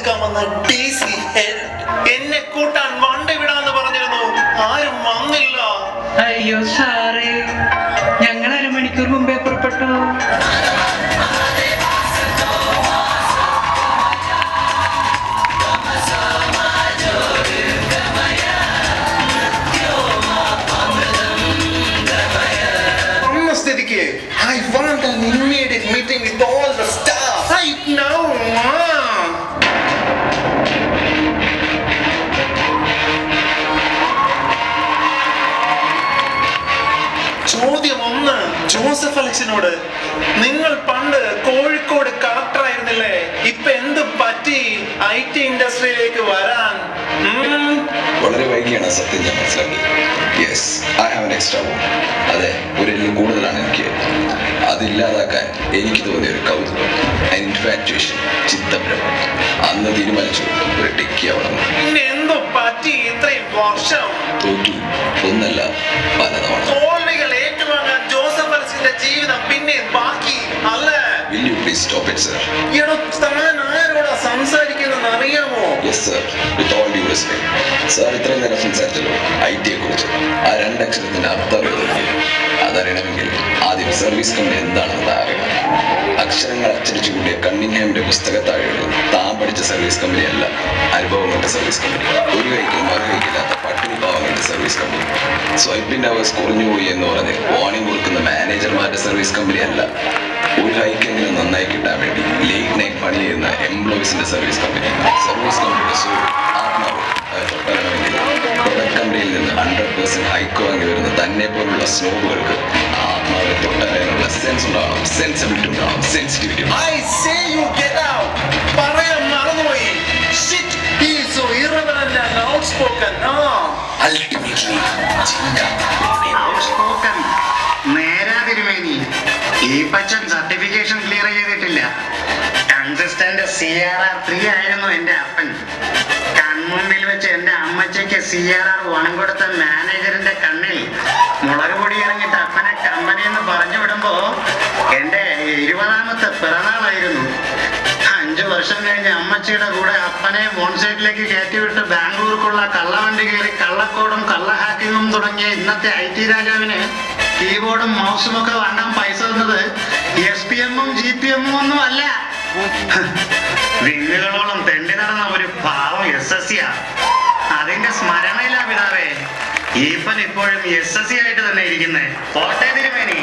വന്ന DC head എന്നെ കൂട്ടാൻ വണ്ടി വിടാന്ന് പറഞ്ഞിരുന്നു ആരും വന്നില്ല അയ്യോ സാറേ ഞങ്ങൾ അരമണിക്കൂർ മുമ്പേ പുറപ്പെട്ടു വന്ന സ്ഥിതിക്ക് I want an immediate meeting with all the staff right now ah. ചോദ്യം ഒന്ന് ജോസഫ് അലക്സിനോട് നിങ്ങൾ പണ്ട് കോഴിക്കോട് കളക്ടർ ആയിരുന്നില്ലേ ഇപ്പൊ എന്ത് പറ്റി ഐ ടി ഇൻഡസ്ട്രിയിലേക്ക് വരാൻ ഉം? വളരെ വൈകിയാണ് സത്യം ഞാൻ മനസ്സിലാക്കിയത് yes I have an extra bone അതെ ഒരു എല്ല് കൂടുതലാണ് എനിക്ക് അതില്ലാതാക്കാൻ എനിക്ക് തോന്നിയ ഒരു കൗതുകം ഇൻഫാക്ച്വേഷൻ ചിത്തഭ്രമം അന്ന് തീരുമാനിച്ചു ഒരു ടിക്കി ആവണം പിന്നെ എന്തോ പറ്റി ഇത്രയും വർഷം തോറ്റു ഒന്നല്ല പലതവണ തോൽവികൾ ഏറ്റുവാങ്ങാൻ ജോസഫ് അലക്സിന്റെ ജീവിതം പിന്നെ ബാക്കി അല്ല will you please stop it sir എടോ താൻ ആരോടാ സംസാരിക്കുന്നെന്ന് അറിയാമോ yes sir with all due respect sir ഇത്രയും നേരം സംസാരിച്ചല്ലോ ഐ ടിയെ കുറിച്ച് ആ രണ്ടക്ഷരത്തിന്റെ അർത്ഥം അറിയുന്നത് അതറിയണമെങ്കിൽ ആദ്യം സർവീസ് കമ്പനി എന്താണെന്ന് അറിയണം അക്ഷരങ്ങൾ അച്ചടിച്ചു കൂടിയ കണ്ണിങ്ങാമിന്റെ പുസ്തകത്താഴെയുള്ള താൻ പഠിച്ച സർവീസ് കമ്പനി അല്ല അനുഭവങ്ങളുടെ സർവീസ് കമ്പനി ഒരു കൈക്കും മറു കൈക്കില്ലാത്ത പട്ടിണി പാവങ്ങളുടെ സർവീസ് കമ്പനി സ്വൈപ്പിന്റെ അവേഴ്സ് കുറഞ്ഞുപോയി എന്ന് പറഞ്ഞ് വാണിംഗ് കൊടുക്കുന്ന മാനേജർമാരുടെ സർവീസ് കമ്പനി അല്ല ഒരു ഹൈക്കെങ്കിലും നന്നായി കിട്ടാൻ വേണ്ടി ലേറ്റ് നൈറ്റ് പണി ചെയ്യുന്ന എംപ്ലോയീസിന്റെ സർവീസ് കമ്പനി സർവീസ് കമ്പനിയുടെ സോൾ ആത്മാവ് അത് തൊട്ടറിയണമെങ്കിൽ പ്രൊഡക്റ്റ് കമ്പനിയിൽ നിന്ന് ഹൺഡ്രഡ് പെർസെന്റ് ഹൈക്കോ വാങ്ങി വരുന്ന തന്നെ പോലുള്ള സ്നോബുകൾക്ക് ആത്മാവിനെ തൊട്ടറിയാനുള്ള സെൻസ് ഉണ്ടാവണം സെൻസിബിലിറ്റി ഉണ്ടാവണം sensitivity I say you get out. പറയാൻ മറന്നുപോയി. Shit, he is so irreverent and outspoken. Ah. Ultimately outspoken നേരാ തിരുമേനി ഈ പച്ചൻ സർട്ടിഫിക്കേഷൻ ക്ലിയർ ചെയ്തിട്ടില്ല consistent C R R three ആയിരുന്നു എന്റെ അപ്പൻ കൺമുമ്പിൽ വെച്ച് എന്റെ അമ്മച്ചയ്ക്ക് സി ആർ ആർ വൺ കൊടുത്ത മാനേജറിന്റെ കണ്ണിൽ മുളക് പൊടി ഇറങ്ങിയിട്ട് അപ്പനെ കമ്പനി എന്ന് പറഞ്ഞു വിടുമ്പോ എന്റെ ഇരുപതാമത്തെ പിറന്നാളായിരുന്നു അഞ്ചു വർഷം കഴിഞ്ഞ് അമ്മച്ചിയുടെ കൂടെ അപ്പനെ മോൺസൈറ്റിലേക്ക് കയറ്റിവിട്ട് ബാംഗ്ലൂർക്കുള്ള കള്ളവണ്ടി കയറി കള്ളക്കോടും കള്ള ഹാക്കിങ്ങും തുടങ്ങിയ ഇന്നത്തെ ഐ ടി രാജാവിന് കീബോർഡും മൗസും ഒക്കെ വാങ്ങാൻ പൈസ തന്നത് എസ് പി എമ്മും ജി പി എമ്മും ഒന്നും അല്ല വിങ്ങുകളോളം തെണ്ടി നടന്ന ഒരു പാവം എസ് എസ് സിയാ അതിന്റെ സ്മരണയില്ല പിതാവേ ഈപ്പൻ ഇപ്പോഴും എസ് എസ് സി ആയിട്ട് തന്നെ ഇരിക്കുന്നേ കോട്ടയ തിരുമേനി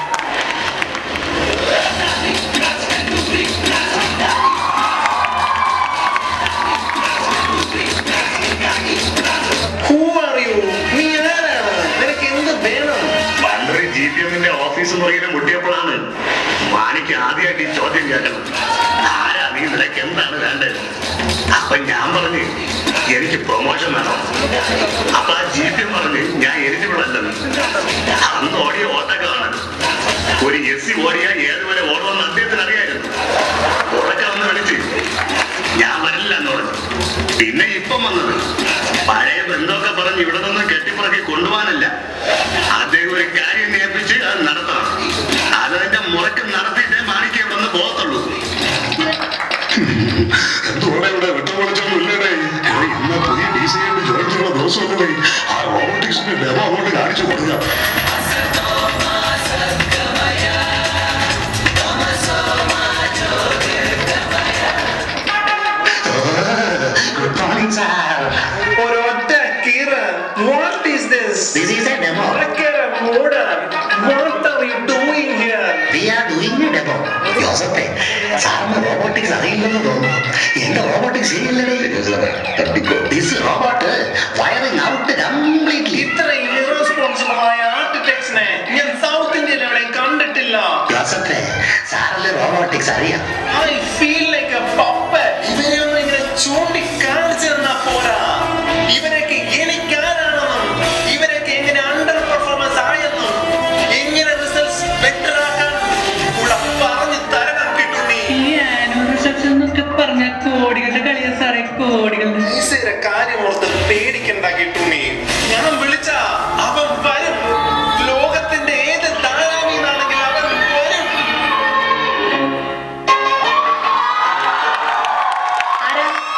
Who are you? നീ ആരാണ്? നിനക്ക് എന്ത് വേണം? പണ്ടൊരു ജി പി എമ്മിന്റെ ഓഫീസ് മുറിയിൽ മുട്ടിയപ്പോഴാണ് മാണിക്ക് ആദ്യമായിട്ട് ഈ ചോദ്യം കേൾക്കണം ആരാ നീ നിനക്ക് എന്താണ് വേണ്ടത് അപ്പൊ ഞാൻ പറഞ്ഞു എനിക്ക് പ്രൊമോഷൻ വേണം അപ്പൊ ആ ജി പി എം പറഞ്ഞു ഞാൻ എലിജിബിൾ അല്ലെന്ന് അന്ന് ഓടിയ ഓട്ടങ്ങളാണ് ഒരു എസ് സി ഓടിയാൽ ഏതുവരെ ഓടുമെന്ന് അദ്ദേഹത്തിന് അറിയായിരുന്നു ഉറക്കെ വന്ന് വിളിച്ച് ഞാൻ വരില്ല എന്ന് പറഞ്ഞു പിന്നെ ഇപ്പം വന്നത് പഴയ ബന്ധമൊക്കെ പറഞ്ഞ് ഇവിടെ നിന്ന് കെട്ടിപ്പറക്കി കൊണ്ടുപോകാനല്ല അദ്ദേഹം ഒരു കാര്യം നിയമിച്ച് അത് നടത്തണം അതതിന്റെ മുറക്ക് നടത്തിയിട്ടേ മാണിക്ക് ഇവിടെ നിന്ന് പോകത്തുള്ളൂ എന്തുവാണ് ഇവിടെ വെട്ടുപൊളിച്ചൊന്നും ഇല്ലടേ ഇന്ന് പുതിയ ഡി സി ആയിട്ട് ജോയിൻ ചെയ്യുന്ന ദിവസമൊക്കെ പോയി ആ റോബോട്ടിക്സിന്റെ ഡെമോ അങ്ങോട്ട് കാണിച്ചു കൊടുക്കുക ഗുഡ് മോർണിംഗ് സാർ ഒരൊറ്റ കീറ്. What is this? This is a demo. ഭയങ്കര മൂട്. What are you doing here? We are doing a demo. ജോസഫേ സാറിന് റോബോട്ടിക്സ് അറിയില്ലെന്ന് തോന്നുന്നു എന്റെ റോബോട്ടിക്സ് ശരിയല്ലേ തട്ടിക്കോ this robot wiring out completely ഇത്രയും irresponsible ആയ architects-നെ ഞാൻ സൗത്ത് ഇന്ത്യയിൽ എവിടെയും കണ്ടിട്ടില്ല ജോസഫേ സാറിന് റോബോട്ടിക്സ് അറിയാം I feel like a puppet. ഇവരെ ഒന്ന് ഇങ്ങനെ ചൂണ്ടിക്കാണിച്ചു തന്നാ പോരാ ഇവരൊക്കെ എനിക്കാരാണെന്നും ഇവരൊക്കെ എങ്ങനെ അണ്ടർ പെർഫോമൻസ് ആയെന്നും എങ്ങനെ റിസൾട്ട്സ് ബെറ്റർ ആക്കാൻ ഉള്ള പറഞ്ഞു തരണം കിട്ടുണ്ണി ഈ ആനുവൽ റിസപ്ഷൻ എന്നൊക്കെ പറഞ്ഞ കോടികളുടെ കളിയാ സാറേ കോടികളുടെ ഈശ്വര കാര്യം ഓർത്ത് പേടിക്കണ്ട കിട്ടുണ്ണി ഞാൻ വിളിച്ച അവൻ വരും ലോകത്തിന്റെ ഏത് താഴാവിന്നാണെങ്കിൽ അവൻ വരും ആരാ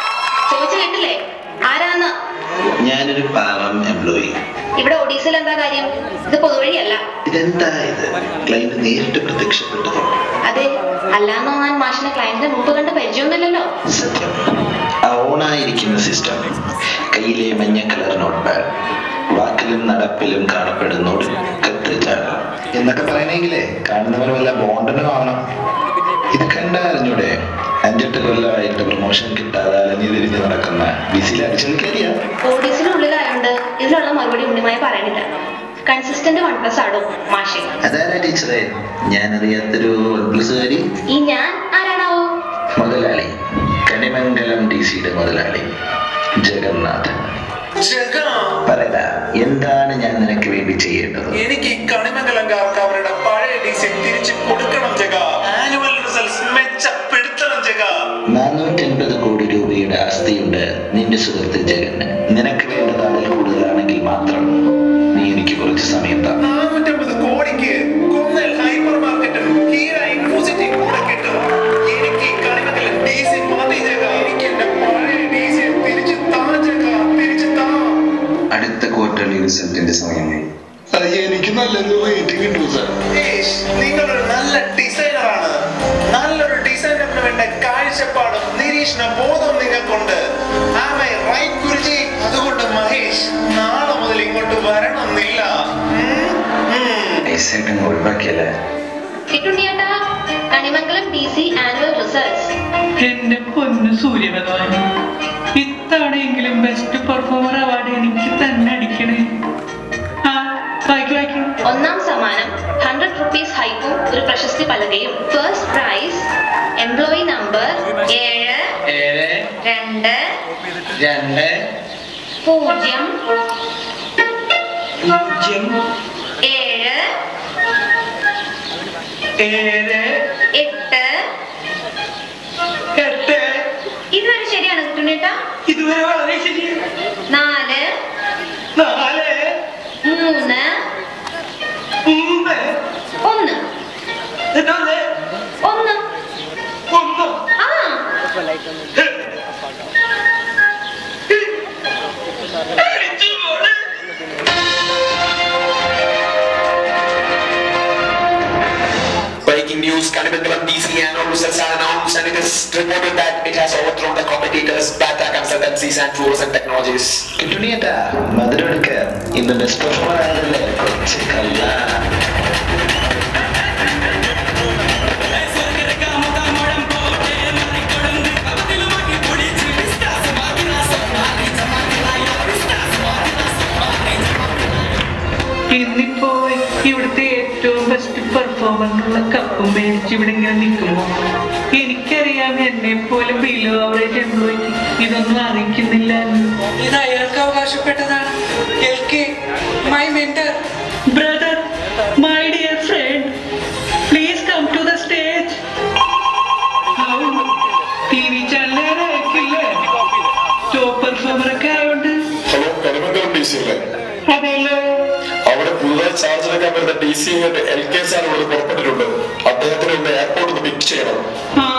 ചോദിച്ചു കേട്ടില്ലേ ആരാന്ന് ഞാനൊരു പാവം എംപ്ലോയി ഇവിടെ ഒഡീസിൽ എന്താ കാര്യം ഇത് പൊതുവഴിയല്ല ഇതെന്താ ഇത് ക്ലൈന്റ് നേരിട്ട് പ്രത്യക്ഷപ്പെട്ടതോ അതെ അല്ലാന്ന് തോന്നാൻ മാഷിന് ക്ലയന്റിന്റെ മുമ്പ് കണ്ട് പരിചയമൊന്നുമില്ലല്ലോ സത്യം ആ ഓണായിരിക്കുന്ന സിസ്റ്റം കയ്യിലെ മഞ്ഞ കളർ നോട്ട് പാഡ് വാക്കിലും നടപ്പിലും കാണപ്പെടുന്ന ഒടുക്കത്തെ ചാട എന്നൊക്കെ പറയണെങ്കിലേ കാണുന്നവന് വല്ല ബോണ്ടനും ആവണം ഇത് കണ്ട അറിഞ്ഞൂടെ അഞ്ചെട്ട് കൊല്ലമായിട്ട് പ്രൊമോഷൻ കിട്ടാതെ അലഞ്ഞു തിരിഞ്ഞ് നടക്കുന്ന ബിസിയിൽ അടിച്ചെടുക്കരിയാ ഓഡീസിനുള്ളിലായോണ്ട് ഇതിനുള്ള മറുപടി ഉണ്ണിമായി പറയണില്ല കൺസിസ്റ്റന്റ് വൺ പ്ലസ് ആടും മാഷെ അതാരാ ടീച്ചറെ ഞാനറിയാത്തൊരു പ്ലസുകാരി ഈ ഞാൻ ആരാണാവോ മുതലാളി കണിമംഗലം ഡി സിയുടെ മുതലാളി ജഗന്നാഥൻ ജഗ പറയടാ എന്താണ് ഞാൻ നിനക്ക് വേണ്ടി ചെയ്യേണ്ടത് എനിക്ക് ഈ കണിമംഗലംകാർക്ക് അവരുടെ പഴയ ഡിസൈൻ തിരിച്ചു കൊടുക്കണം ജഗ ആനുവൽ റിസൾട്ട്സ് മെച്ചപ്പെടുത്തണം ജഗ നാനൂറ്റി അൻപത് കോടി രൂപയുടെ ആസ്തിയുണ്ട് നിന്റെ സുഹൃത്ത് ജഗന് നിനക്ക് വേണ്ടത് അതിൽ കൂടുതലാണെങ്കിൽ മാത്രം നീ എനിക്ക് കുറച്ച് സമയം താ നാനൂറ്റമ്പത് കോടിക്ക് കുന്നൽ ഹൈപ്പർ മാർക്കറ്റും ഹീറ ഇൻഫോസിറ്റി കൂടെ കിട്ടും എനിക്ക് ഈ കണിമംഗലം ഡിസൈൻ മതി ജഗ എനിക്ക് എന്റെ പഴയ ഡിസൈൻ തിരിച്ചു താ ജഗ തിരിച്ചു താ അടുത്ത ക്വാർട്ടർലി റിസൾട്ടിന്റെ സമയമായി എനിക്ക് നല്ലൊരു റേറ്റിംഗ് കിട്ടും സാർ ഏഷ്, നിങ്ങളൊരു നല്ല ഡിസൈനറാണ് നല്ലൊരു ഡിസൈനറിന് വേണ്ട കാഴ്ചപ്പാടും നിരീക്ഷണ ബോധവും നിങ്ങൾക്കുണ്ട് Am I right, ഗുരുജി അതുകൊണ്ട് മഹേഷ് നാളെ മുതൽ ഇങ്ങോട്ട് വരണമെന്നില്ല ഉം? ഉം. നൈസായിട്ട് ഒഴിവാക്കിയല്ലേ കിട്ടുണ്ണിയേട്ടാ Kanimangalam D C annual results എന്റെ പൊന്നു സൂര്യഭഗവാൻ ഇത്തവണയെങ്കിലും ബെസ്റ്റ് പെർഫോമർ അവാർഡ് എനിക്ക് തന്നെ അടിക്കണേ ആ വായിക്കു വായിക്കൂ ഒന്നാം സമ്മാനം ഹൺഡ്രഡ് റുപ്പീസ് ഹൈക്കും ഒരു പ്രശസ്തി പലകയും ഫസ്റ്റ് പ്രൈസ് എംപ്ലോയി നമ്പർ ഏഴ് ഏഴ് രണ്ട് രണ്ട് പൂജ്യം പൂജ്യം ഏഴ് ഏഴ് എട്ട് എട്ട് ഇതുവരെ ശരിയാണ് കിട്ടുണ്ണേട്ടാ ഇതുവരെ വളരെ ശരിയാണ് നാല് നാല് മൂന്ന് മൂന്ന് ഒന്ന് എന്നത് ഒന്ന് ഒന്ന് ആ അടിച്ചു മോളെ Breaking news, Kanimangalam DC annual results are announced and it is reported that it has overthrown the competitors, Bata Consultancies and Tourism Technologies. കിട്ടുണിയേട്ടാ മധുരം എടുക്ക ഇന്ന് ബെസ്റ്റ് പെർഫോമർ ആയതല്ലേ കൊച്ചു കല്ല ഇന്നിപ്പോ ഇവിടുത്തെ ഏറ്റവും ബെസ്റ്റ് പെർഫോമറിനുള്ള കപ്പും മേടിച്ച് ഇവിടെ ഇങ്ങനെ നിൽക്കുമ്പോ എനിക്കറിയാം എന്നെ പോലെ ബിലോ ആവറേജ് എംപ്ലോയിക്ക് ഇതൊന്നും അറിയിക്കുന്നില്ല ഇത് അയാൾക്ക് അവകാശപ്പെട്ടതാണ് L K my mentor brother my dear friend please come to the stage T V ചാനലുകാരെ അയക്കില്ലേ ടോപ്പ് പെർഫോമർ ഒക്കെ ആയോണ്ട് ഹലോ കണിമംഗലം ഡി സി അല്ലേ അതെല്ലോ അവിടെ പുതുതായി ചാർജ് എടുക്കാൻ വരുന്ന D C L K sir ഇവിടെ പുറപ്പെട്ടിട്ടുണ്ട് അദ്ദേഹത്തിന് ഒന്ന് എയർപോർട്ടിൽ നിന്ന് പിക്ക് ചെയ്യണം ആ